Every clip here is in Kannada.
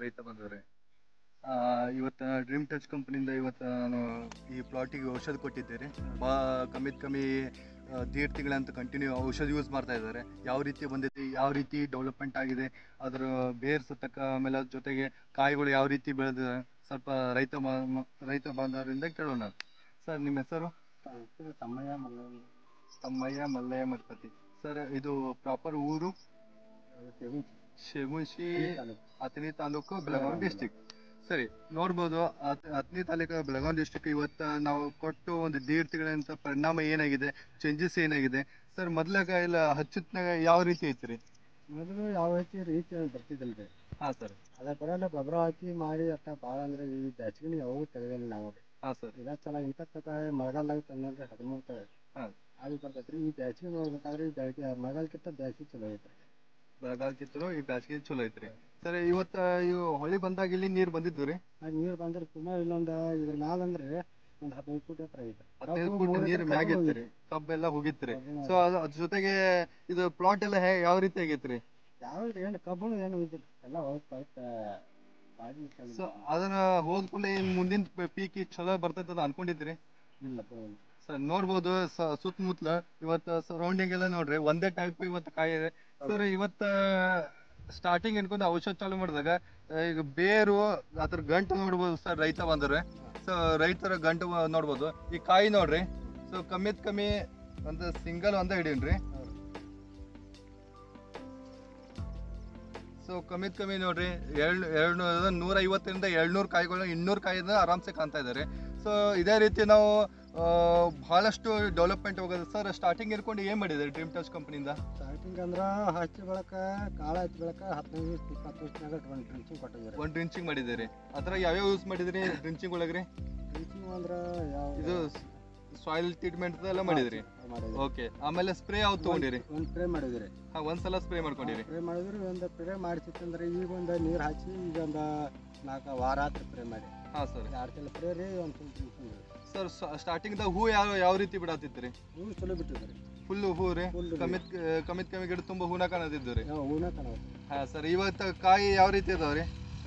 ರೈತ ಬಂದವ್ರೆ ಆ, ಇವತ್ತು ಡ್ರೀಮ್ ಟಚ್ ಕಂಪ್ನಿಯಿಂದ ಇವತ್ತು ನಾನು ಈ ಪ್ಲಾಟಿಗೆ ಔಷಧ ಕೊಟ್ಟಿದ್ದೇನೆ ಬಾ ಕಮ್ಮಿತ್ ಕಮ್ಮಿ ಆ, ದೇಡ್ ತಿಂಗಳಂತ ಕಂಟಿನ್ಯೂ ಔಷಧ ಯೂಸ್ ಮಾಡ್ತಾ ಇದ್ದಾರೆ ಯಾವ ರೀತಿ ಬಂದೈತಿ ಯಾವ ರೀತಿ ಡೆವಲಪ್ಮೆಂಟ್ ಆಗಿದೆ ಅದರ ಬೇರ್ ಸತ್ತಕ ಆಮೇಲೆ ಅದ್ರ ಜೊತೆಗೆ ಕಾಯಿಗಳು ಯಾವ ರೀತಿ ಬೆಳೆದಿದೆ ಸ್ವಲ್ಪ ರೈತ ಬಾ- ಮ- ರೈತ ಬಾಂಧವರಿಂದ ಕೇಳೋಣ ಸರ್ ನಿಮ್ಮ ಹೆಸರು ತಮ್ಮಯ್ಯ ಮಲ್ಲ ತಮ್ಮಯ್ಯ ಮಲ್ಲಯ್ಯ ಮರ್ಪತಿ ಸರ್ ಇದು ಪ್ರಾಪರ್ ಊರು ಶಿಗುಂಶಿ ಹತ್ತನೇ ತಾಲೂಕು ಬೆಳಗಾವಿ ಡಿಸ್ಟಿಕ್ ಸರಿ ನೋಡ್ಬೋದು ಹತ್- ಹತ್ತನೇ ತಾಲೂಕು ಬೆಳಗಾವಿ ಡಿಸ್ಟಿಕ್ ಇವತ್ತು ನಾವು ಕೊಟ್ಟು ಒಂದು ದೇಡ್ ತಿಂಗಳಿಂದ ಪರಿಣಾಮ ಏನಾಗಿದೆ ಚೇಂಜಸ್ ಏನಾಗಿದೆ ಸರ್ ಮೊದ್ಲಾಗ ಇಲ್ಲ ಹಚ್ಚತ್ನಾಗ ಯಾವ ರೀತಿ ಐತ್ರಿ ಮೊದಲು ಯಾವ ರೀತಿ ರೀತಿ ಬರ್ತಿದ್ದಲ್ರಿ ಹಾ ಸರ್ ಅದ ಬರೋಲ್ಲ ಗೊಬ್ಬರ ಹಾಕಿ ಮಾಡಿ ಅಟ್ಟ ಭಾಳ ಅಂದ್ರೆ ಈ ಬ್ಯಾಸ್ಗಿನ ಯಾವಾಗೂ ತೆಗೆದಿಲ್ಲ ನಾವು ಹಾ ಸರ್ ಇದ ಚಲ ಇಂಥ ತಕ ಮಳೆಗಾಲದಾಗ ತಂದ್ರೆ ಹದಿಮೂರು ತಗ ಹಾ. ಅದು ಬರ್ತೈತ್ರಿ ಈ ಬ್ಯಾಸ್ಗಿ ನೋಡ್ಬೇಕಾದ್ರೆ ಈ ಬೆಳಗ್ಗೆ ಮಳೆಗಾಲಕ್ಕಿಂತ ಬ್ಯಾಸ್ಗಿ ಚಲೋ ಐತ್ರಿ ಬೆಳಗಾವಿ ಕಿತ್ತರು ಈ ಬ್ಯಾಸಿಗೆ ಚಲೋ ಐತ್ರಿ ಸರ್ ಇವತ್ತ ಇವು ಹೊಳಿ ಬಂದಾಗ ಇಲ್ಲಿ ನೀರ್ ಬಂದಿದ್ದು ರೀ ಆ ನೀರು ಬಂದ್ರೆ ಸುಮಾರು ಇಲ್ಲೊಂದು ಇದ್ರ ಮ್ಯಾಲ ಅಂದ್ರೆ ಒಂದು ಹದಿನೈದು ಫುಟ್ ಹತ್ರ ಐತೆ ಹದಿನೈದು ಕಬ್ಬು ಫುಟ್ ಮೂರ್ ನೀರ್ ಎಕರೆ ಮ್ಯಾಗ ಕಬ್ಬು ಇತ್ರಿ ಕಬ್ಬೆಲ್ಲ ಹೋಗಿತ್ರಿ ಕಬ್ಬು ಸೊ ಅದ್ರ ಜೊತೆಗೆ ಇದು ಪ್ಲಾಟ್ ಎಲ್ಲ ಹೇ ಯಾವ ರೀತಿ ಆಗೈತ್ರಿ ಯಾವ ಏನು ಕಬ್ಬು ಏನು ಇದ್ದಿಲ್ಲ ಎಲ್ಲ ಹೋಗಿ ಪೈಪ್ ಬಾಡಿ ಸೊ ಅದನ್ನ ಹೋದ್ಕೂಡಲೇ ಮುಂದಿನ ಪೀಕ್ ಚಲೋ ಬರ್ತೈತೆ ಅಂತ ಅನ್ಕೊಂಡಿದ್ರಿ ಇಲ್ಲ ಸರ್ ನೋಡ್ಬೋದು ಸ- ಸುತ್ತಮುತ್ತಲ ಇವತ್ತು ಸರೌಂಡಿಂಗ್ ಎಲ್ಲ ನೋಡ್ರಿ ಒಂದೇ ಟೈಪ್ ಇವತ್ತು ಕಾಯಿ ಇದೆ ಸರ್ ಇವತ್ತ ಸ್ಟಾರ್ಟಿಂಗ್ ಅನ್ಕೊಂಡು ಔಷಧ ಚಾಲು ಮಾಡಿದಾಗ ಆ, ಈಗ ಬೇರು ಅದ್ರ ಗಂಟು ನೋಡ್ಬೋದು ಸರ್ ರೈತ ಬಂದ್ರೆ ಸೊ ರೈತರ ಗಂಟು ನೋಡ್ಬೋದು ಈ ಕಾಯಿ ನೋಡ್ರಿ ಸೊ ಕಮ್ಮಿತ್ ಕಮ್ಮಿ ಒಂದು ಸಿಂಗಲ್ ಒಂದೇ ಹಿಡೀನ್ರಿ ಸೊ ಕಮ್ಮಿತ್ ಕಮ್ಮಿ ನೋಡ್ರಿ ಎರಡು ಎರಡು ನೂರ ಐವತ್ತರಿಂದ ಎರಡ್ನೂರು ಕಾಯಿಗಳು ಇನ್ನೂರು ಕಾಯಿದ ಆರಾಮ್ಸೆ ಕಾಣ್ತಾ ಇದ್ದಾರೆ ಸೊ ಇದೇ ರೀತಿ ನಾವು ಆ, ಬಹಳಷ್ಟು ಡೆವಲಪ್ಮೆಂಟ್ ಹೋಗೋದು ಸರ್ ಸ್ಟಾರ್ಟಿಂಗ್ ಇರ್ಕೊಂಡು ಏನ್ ಮಾಡಿದ್ದಾರೆ ಡ್ರೀಮ್ ಟಚ್ ಕಂಪ್ನಿಯಿಂದ ಸ್ಟಾರ್ಟಿಂಗ್ ಅಂದ್ರ ಹಚ್ಚಿ ಬಳಕ ಕಾಳ ಹಚ್ಚಿ ಬಳಕ ಹದಿನೈದು ದಿವಸ ಇಪ್ಪತ್ತು ದಿವಸನಾಗ ಒಂದು ಡ್ರಿಂಚಿಂಗ್ ಕೊಟ್ಟಿದ್ದಾರೆ ಒಂದ್ ಡ್ರಿಂಚಿಂಗ್ ಮಾಡಿದ್ದೀರಿ ಅದ್ರ ಯಾವ್ಯಾವ ಯೂಸ್ ಮಾಡಿದ್ರಿ ಡ್ರಿಂಚಿಂಗ್ ಒಳಗ್ರಿ ಡ್ರಿಂಚಿಂಗ್ ಅಂದ್ರ ಯಾವ ಇದು ಸಾಯಿಲ್ ಟ್ರೀಟ್ಮೆಂಟ್ ಎಲ್ಲ ಮಾಡಿದ್ರಿ ಮಾಡಿದ್ರಿ ಓಕೆ ಆಮೇಲೆ ಸ್ಪ್ರೇ ಯಾವ್ದು ತಗೊಂಡಿರಿ ಒಂದು ಸ್ಪ್ರೇ ಮಾಡಿದ್ರಿ ಹಾ ಒಂದ್ಸಲ ಸ್ಪ್ರೇ ಮಾಡ್ಕೊಂಡಿರಿ ಸ್ಪ್ರೇ ಮಾಡಿದ್ರಿ ಒಂದು ಸ್ಪ್ರೇ ಮಾಡಿಸಿತ್ತಂದ್ರೆ ಈಗ ಒಂದು ನೀರು ಹಚ್ಚಿ ಈಗ ಒಂದು ನಾಲ್ಕು ವಾರ ಆತ್ರಿ ಸ್ಪ್ರೇ ಮಾಡಿ ಹಾ ಸರ್ ಎರಡು ತಿಂಗಳು ಸ್ಪ್ರೇ ರೀ ಒಂದು ತಿಂಗಳು ಡ್ರಿಂಚಿಂಗ್ ರೀ ಸರ್ ಸ್ಟಾರ್ಟಿಂಗ್ ದಾಗ ಹೂ ಯಾವ ಯಾವ ರೀತಿ ಬಿಡತ್ತಿದ್ರಿ ಹೂವು ಚಲೋ ಬಿಟ್ಟಿದ್ರಿ ಫುಲ್ ಹೂ ರೀ Full ರೀ. ಕಮ್ಮಿತ್ ಕಮ್ಮಿತ್ ಕಮ್ಮಿ ಗಿಡ ತುಂಬಾ ಹೂನ ಕಾಣದಿದ್ದು ರೀ ಯಾವ ಹೂನ ಕಾಣೋದು ಹಾ ಸರ್ ಇವತ್ತು ಕಾಯಿ ಯಾವ ರೀತಿ ಅದಾವ್ರಿ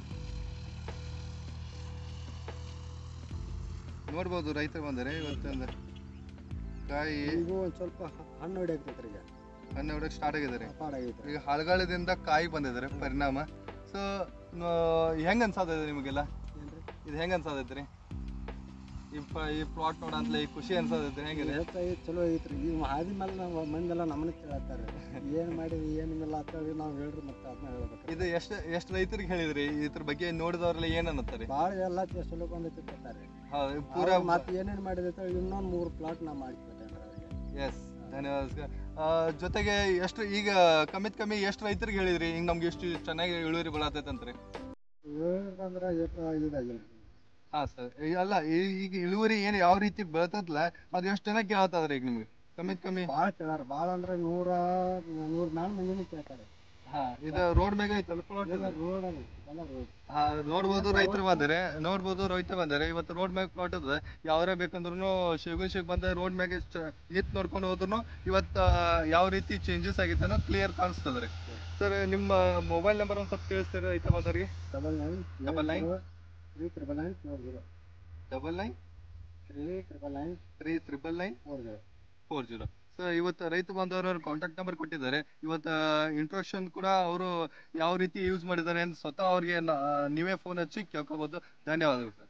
ನೋಡ್ಬೋದು ರೈತರು ಬಂದರೆ ಇವತ್ತೊಂದು ಕಾಯಿ ಈಗ ಒಂದು ಸ್ವಲ್ಪ ಹಣ್ಣು ಹೊಡಿಯಾಕ್ತೈತ್ರಿ ಈಗ ಹಣ್ಣು ಹೊಡಕ್ ಸ್ಟಾರ್ಟ್ ಆಗಿದ್ದಾರೆ ಪಾಡಾಗೈತ್ರಿ ಈಗ ಹಳಗಾಲದಿಂದ ಕಾಯಿ ಬಂದಿದ್ದಾರೆ ಪರಿಣಾಮ ಸೊ ಹೆಂಗ್ ಅನ್ಸಾತೈತೆ ನಿಮಗೆಲ್ಲ ಏನ್ರಿ ಇದು ಹೆಂಗ್ ಅನ್ಸಾತೈತ್ರಿ ಈ ಪ ಈ ಪ್ಲಾಟ್ ನೋಡಂತಲೇ ಈ ಖುಷಿ ಅನ್ಸಾತೈತೆ ಹೆಂಗಿದೆ ಹೆಚ್ಚಾಗಿ ಚಲೋ ಐತ್ರಿ ಈಗ ಹಾದಿ ಮೇಲೆ ನಾವು ಮಂದೆಲ್ಲ ನಮ್ಮನ್ನ ಕೇಳತ್ತಾರೆ ಏನ್ ಮಾಡಿವಿ ಏನಿಲ್ಲ ಅಂತೇಳಿ ನಾವು ಹೇಳ್ರಿ ಮತ್ತೆ ಅದನ್ನ ಹೇಳ್ಬೇಕು ಇದು ಎಷ್ಟು ಎಷ್ಟು ರೈತರಿಗೆ ಹೇಳಿದ್ರಿ ಇದ್ರ ಬಗ್ಗೆ ನೋಡಿದವ್ರೆಲ್ಲ ಏನ್ ಅನ್ನತ್ತಾರೆ ಭಾಳ ಎಲ್ಲ ಚಲೋ ಬಂದೈತಿ ಕೊಡ್ತಾರೆ ಹಾ ಪೂರಾ ಮತ್ತೆ ಏನೇನ್ ಮಾಡಿದೈತೆ ಇನ್ನೊಂದ್ ಮೂರು ಪ್ಲಾಟ್ ನಾ ಮಾಡಿಕೊಟ್ಟೇನ್ರಿ ಅವ್ರಿಗೆ ಎಸ್ ಧನ್ಯವಾದ ಸರ್. ಆ, ಜೊತೆಗೆ ಎಷ್ಟು ಈಗ ಕಮ್ಮಿತ್ ಕಮ್ಮಿ ಎಷ್ಟು ರೈತರಿಗೆ ಹೇಳಿದ್ರಿ ಹಿಂಗ್ ನಮ್ಗೆ ಎಷ್ಟು ಚೆನ್ನಾಗಿ ಇಳುವರಿ ಬರತೈತಂತ್ರಿ ಅಂದ್ರೆ ಇದಾಗಿಲ್ಲ ಹಾ ಸರ್ ಅಲ್ಲ ಈ- ಈಗ ಇಳುವರಿ ಏನ್ ಯಾವ ರೀತಿ ಬೆಳತದ್ಲ ಅದು ಎಷ್ಟು ಜನ ಕೇಳತ್ತದ್ರಿ ಈಗ ನಿಮ್ಗೆ ಕಮ್ಮಿತ್ ಕಮ್ಮಿ ಭಾಳ ಕೇಳಾರ ಭಾಳ ಅಂದ್ರೆ ನೂರ ನೂರ ಮ್ಯಾಲ ಮಂದಿನ ಕೇಳ್ತಾರೆ ಹಾ ಇದು ರೋಡ್ ಮ್ಯಾಗ ಐತಲ್ಲ plot ಎಲ್ಲ ಇದು? ರೋಡ್ ಅಲ್ಲಿ ಎಲ್ಲ ರೋಡ್ ಹಾ ನೋಡ್ಬೋದು ರೈತರು ಬಂದರೆ ನೋಡ್ಬೋದು ರೈತ ಬಂದರೆ ಇವತ್ತು ರೋಡ್ ಮ್ಯಾಗ ಪ್ಲಾಟ್ ಅದ ಯಾವ್ರ ಬೇಕಂದ್ರು ಶಿವಗುನ್ ಶಿವ್ ಬಂದ ರೋಡ್ ಮ್ಯಾಗ ನಿಂತ್ ನೋಡ್ಕೊಂಡು ಹೋದ್ರು ಇವತ್ತ ಯಾವ ರೀತಿ ಚೇಂಜಸ್ ಆಗೈತೆ ಅನ್ನೋದು ಕ್ಲಿಯರ್ ಕಾಣಿಸ್ತದ್ರಿ ಸರ್ ನಿಮ್ಮ ಮೊಬೈಲ್ ನಂಬರ್ ಒಂದ್ ಸ್ವಲ್ಪ ತಿಳಿಸ್ತೀರಿ ರೈತ ಬಂದವ್ರಿಗೆ double nine Double nine? Three triple nine four zero double nine three triple nine three triple nine four zero four zero so ಇವತ್ತು ರೈತ ಬಾಂಧವರು ಕಾಂಟ್ಯಾಕ್ಟ್ ನಂಬರ್ ಕೊಟ್ಟಿದ್ದಾರೆ ಇವತ್ತು ಇಂಟ್ರೊಡಕ್ಷನ್ ಕೂಡ ಅವರು ಯಾವ ರೀತಿ ಯೂಸ್ ಮಾಡಿದ್ದಾರೆ ಅಂತ ಸ್ವತಃ ಅವ್ರಿಗೆ ನಾ- ನೀವೇ ಫೋನ್ ಹಚ್ಚಿ ಕೇಳ್ಕೊಬೋದು ಧನ್ಯವಾದಗಳು ಸರ್